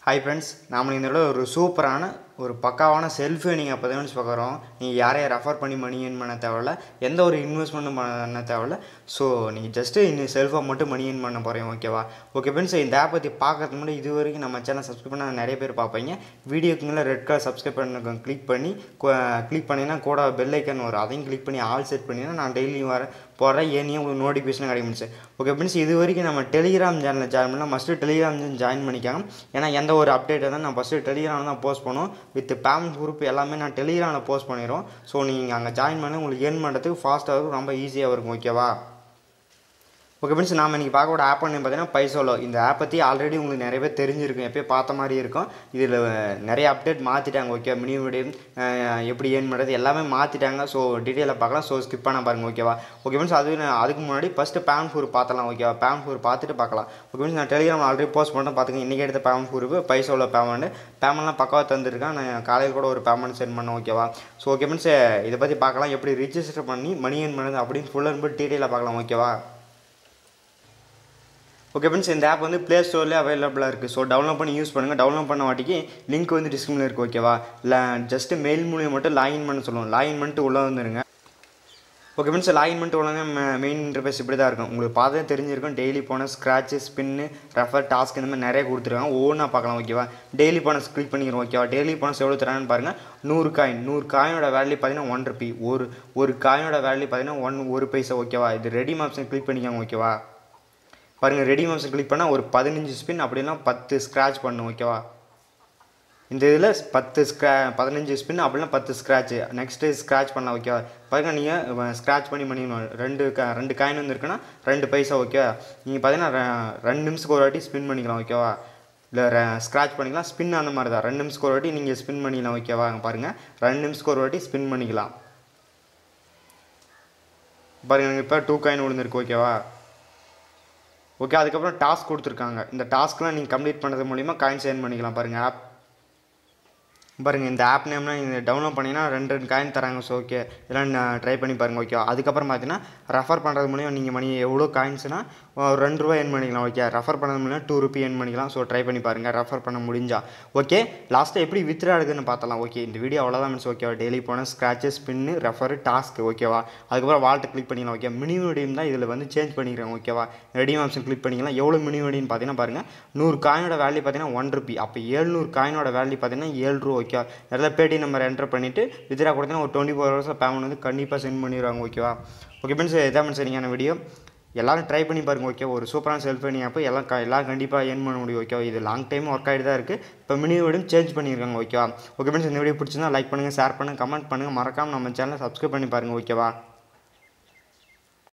hi friends நாம இந்த தடவை ஒரு சூப்பரான ஒரு பக்காவான செல்ஃப் ஏர்னிங் அப்போ தான் பார்க்குறோம் நீங்கள் யாரையும் ரெஃபர் பண்ணி மணி ஏர்ன் பண்ண தேவையில்ல எந்த ஒரு இன்வெஸ்ட்மெண்ட்டும் பண்ண தேவையில்ல ஸோ நீங்கள் ஜஸ்ட்டு இந்த செல்ஃபாக மட்டும் மணி ஏர்ன் பண்ண போகிறீங்க ஓகேவா ஓகே ஃப்ரெண்ட்ஸ் இந்த ஆப் பற்றி பார்க்கறதுக்கு முன்னாடி இது வரைக்கும் நம்ம சேனல் சப்ஸ்கிரைப் பண்ண நிறைய பேர் பார்ப்பீங்க வீடியோக்கு மேலே ரெட் கலர் சப்ஸ்கிரைப் பண்ண கிளிக் பண்ணி கிளிக் பண்ணிங்கன்னா கூட பெல் ஐக்கன் வரும் அதையும் கிளிக் பண்ணி ஆல் செட் பண்ணிங்கன்னா நான் டெய்லி வர போடுறேன் ஏனியும் உங்களுக்கு நோட்டிஃபிகேஷன் கிடைக்கும் சார் ஓகே ஃப்ரெண்ட்ஸ் இது வரைக்கும் நம்ம டெலிகிராம் சேனலில் ஜாயின் பண்ணலாம் ஃபஸ்ட்டு டெலிகிராம் ஜாயின் பண்ணிக்காங்க ஏன்னா எந்த ஒரு அப்டேட் தான் நான் ஃபஸ்ட்டு டெலிகிராமில் தான் போஸ்ட் பண்ணுவோம் வித் பேமெண்ட் குரூப் எல்லாமே நான் டெலிகிராமில் போஸ்ட் பண்ணிடுவோம் ஸோ நீங்கள் அங்கே ஜாயின் பண்ணி உங்களுக்கு ஏர்ன் பண்ணுறதுக்கு ஃபாஸ்ட்டாக இருக்கும் ரொம்ப ஈஸியாக இருக்கும் ஓகேவா ஓகே ஃப்ரெண்ட்ஸ் நாம் இன்றைக்கி பார்க்க ஆப் பண்ணி பார்த்தீங்கன்னா பைசோலோ இந்த ஆப் பற்றி ஆல்ரெடி உங்களுக்கு நிறைய பேர் தெரிஞ்சிருக்கும் எப்போயே பார்த்த மாதிரி இருக்கும் இதில் நிறைய அப்டேட் மாற்றிட்டாங்க ஓகே மினி வீடியோ எப்படி ஏர்ன் பண்ணுறது எல்லாமே மாற்றிட்டாங்க ஸோ டீட்டெயிலாக பார்க்கலாம் ஸோ ஸ்கிப் பண்ண பாருங்கள் ஓகேவா ஓகே ஃப்ரெண்ட்ஸ் அது நான் அதுக்கு முன்னாடி ஃபஸ்ட்டு பேன் ஃபூர் பார்த்தலாம் ஓகேவா பேன் ஃபூர் பார்த்துட்டு பார்க்கலாம் ஓகே ஃப்ரெண்ட்ஸ் நான் டெலிகிராம் ஆல்ரெடி போஸ்ட் பண்ணுறேன் பார்த்துங்க இன்றைக்கி எடுத்த பேமெண்ட் ஃபூருக்கு பைசோலோ பேமெண்ட் பேமெண்ட்லாம் பக்காவாக தந்துருக்கேன் நான் காலையில் கூட ஒரு பேமெண்ட் சென்ட் பண்ணேன் ஓகேவா ஸோ ஓகே ஃப்ரெண்ட்ஸ் இதை பற்றி பார்க்கலாம் எப்படி ரிஜிஸ்டர் பண்ணி மணி ஏர்ன் பண்ணுறது அப்படின்னு ஃபுல் அண்ட் ஃபுல் டீட்டெயிலாக பார்க்கலாம் ஓகேவா ஓகே ஃப்ரெண்ட்ஸ் இந்த ஆப் வந்து ப்ளே ஸ்டோர்லேயே அவைலபிளாக இருக்குது ஸோ டவுன்லோட் பண்ணி யூஸ் பண்ணுங்கள் டவுன்லோட் பண்ண வாட்டிக்கு லிங்க் வந்து டிஸ்கிரிப்ஷனில் இருக்குது ஓகேவா இல்லை ஜஸ்ட்டு மெயில் மூலியம் மட்டும் லாகின் பண்ண சொல்லுவோம் லாகின் பண்ணிட்டு உள்ளே வந்துருங்க ஓகே ஃப்ரெண்ட்ஸ் லாகின் பண்ணிட்டு உள்ளே மெயின் இன்டர்ஃபேஸ் இப்படி தான் இருக்கும் உங்களுக்கு பார்த்தே தெரிஞ்சிருக்கும் டெய்லி போன ஸ்க்ராட்சு ஸ்பின்னு ரெஃபர் டாஸ்க் இந்த மாதிரி நிறைய கொடுத்துருக்காங்க ஒவ்வொன்றா பார்க்கலாம் ஓகேவா டெய்லி போனஸ் கிளிக் பண்ணிக்கிறோம் ஓகேவா டெய்லி போனஸ் எவ்வளோ தரான்னு பாருங்கள் நூறு காயின் நூறு காயினோட வேல்யூ பார்த்தீங்கன்னா ஒன் ருபி ஒரு ஒரு காயினோட வேல்யூ பார்த்தீங்கன்னா ஒன் ஒரு பைசா ஓகேவா இது ரெடி ஆப்ஷன் கிளிக் பண்ணிக்காங்க ஓகேவா பாருங்கள் ரெடி ஆப்ஷன் கிளிக் பண்ணால் ஒரு பதினஞ்சு ஸ்பின் அப்படின்னா பத்து ஸ்க்ராட்ச் பண்ணும் ஓகேவா இந்த இதில் பத்து ஸ்க்ரா பதினஞ்சு ஸ்பின் அப்படின்னா பத்து ஸ்க்ராட்சு நெக்ஸ்ட்டு ஸ்க்ராட்ச் பண்ணலாம் ஓகேவா பாருங்க நீங்கள் ஸ்க்ராட்ச் பண்ணி பண்ணிக்கணும் ரெண்டு க ரெண்டு காயின் வந்து இருக்குன்னா ரெண்டு பைசா ஓகேவா நீங்கள் பார்த்தீங்கன்னா ரெண்டு நிமிஷத்துக்கு ஒரு வாட்டி ஸ்பின் பண்ணிக்கலாம் ஓகேவா இல்லை ஸ்க்ராட்ச் பண்ணிக்கலாம் ஸ்பின் அந்த மாதிரி தான் ரெண்டு நிமிஷத்துக்கு ஒரு வாட்டி நீங்கள் ஸ்பின் பண்ணிக்கலாம் ஓகேவா பாருங்கள் ரெண்டு நிமிஷத்துக்கு ஒரு வாட்டி ஸ்பின் பண்ணிக்கலாம் பாருங்கள் இப்போ டூ காயின் விழுந்திருக்கு ஓகேவா ஓகே அதுக்கப்புறம் டாஸ்க் கொடுத்துருக்காங்க இந்த டாஸ்க்லாம் நீங்கள் கம்ப்ளீட் பண்ணுறது மூலிமா காயின்ஸ் ஏர்ன் பண்ணிக்கலாம் பாருங்கள் ஆப் பாருங்கள் இந்த ஆப் நேம்லாம் நீங்கள் டவுன்லோட் பண்ணிங்கன்னா ரெண்டு ரெண்டு காயின் தராங்க ஸோ ஓகே இதெல்லாம் நான் ட்ரை பண்ணி பாருங்கள் ஓகே அதுக்கப்புறம் பார்த்தீங்கன்னா ரெஃபர் பண்ணுறது மூலியம் நீங்கள் மணி எவ்வளோ காயின்ஸ்னால் ஒரு ரெண்டு ரூபா ஏர்ன் பண்ணிக்கலாம் ஓகே ரெஃபர் பண்ணது மூலியம் டூ ருபி ஏர்ன் பண்ணிக்கலாம் ஸோ ட்ரை பண்ணி பாருங்கள் ரெஃபர் பண்ண முடிஞ்சா ஓகே லாஸ்ட்டாக எப்படி வித்ரா எடுக்குதுன்னு பார்த்தலாம் ஓகே இந்த வீடியோ அவ்வளோதான் மீன்ஸ் ஓகேவா டெய்லி போனால் ஸ்க்ராச்சஸ் பின்னு ரெஃபர் டாஸ்க் ஓகேவா அதுக்கப்புறம் வால்ட்டை கிளிக் பண்ணிக்கலாம் ஓகே மினி வீடியம் தான் இதில் வந்து சேஞ்ச் பண்ணிக்கிறேன் ஓகேவா ரெடியும் ஆப்ஷன் கிளிக் பண்ணிக்கலாம் எவ்வளோ மினி வீடியோன்னு பார்த்தீங்கன்னா பாருங்கள் நூறு காயினோட வேல்யூ பார்த்தீங்கன்னா ஒன் ருபி அப்போ ஏழ்நூறு காயினோட வேல்யூ பார்த்தீங்கன்னா ஏழு ரூபா ஓகே நிறைய பேடி நம்பர் என்டர் பண்ணிவிட்டு வித்ரா கொடுத்தீங்கன்னா ஒரு டுவெண்ட்டி ஃபோர் ஹவர்ஸில் பேமெண்ட் வந்து கண்டிப்பாக சென்ட் பண்ணிடுவாங்க ஓகேவா ஓகே ஃப்ரெண்ட்ஸ் இதான் சரியான வீடியோ எல்லாரும் ட்ரை பண்ணி பாருங்கள் ஓகே ஒரு சூப்பரான செல்ஃப் பண்ணி அப்போ எல்லாம் க எல்லாம் கண்டிப்பாக ஏர்ன் பண்ண முடியும் ஓகேவா இது லாங் டைம் ஒர்க் ஆகிட்டு தான் இருக்குது இப்போ மினி வீடியும் சேஞ்ச் பண்ணியிருக்காங்க ஓகேவா ஓகே ஃப்ரெண்ட்ஸ் இந்த வீடியோ பிடிச்சிருந்தா லைக் பண்ணுங்கள் ஷேர் பண்ணுங்கள் கமெண்ட் பண்ணுங்கள் மறக்காமல் நம்ம சேனலை சப்ஸ்கிரைப் பண்ணி பாருங்கள் ஓகேவா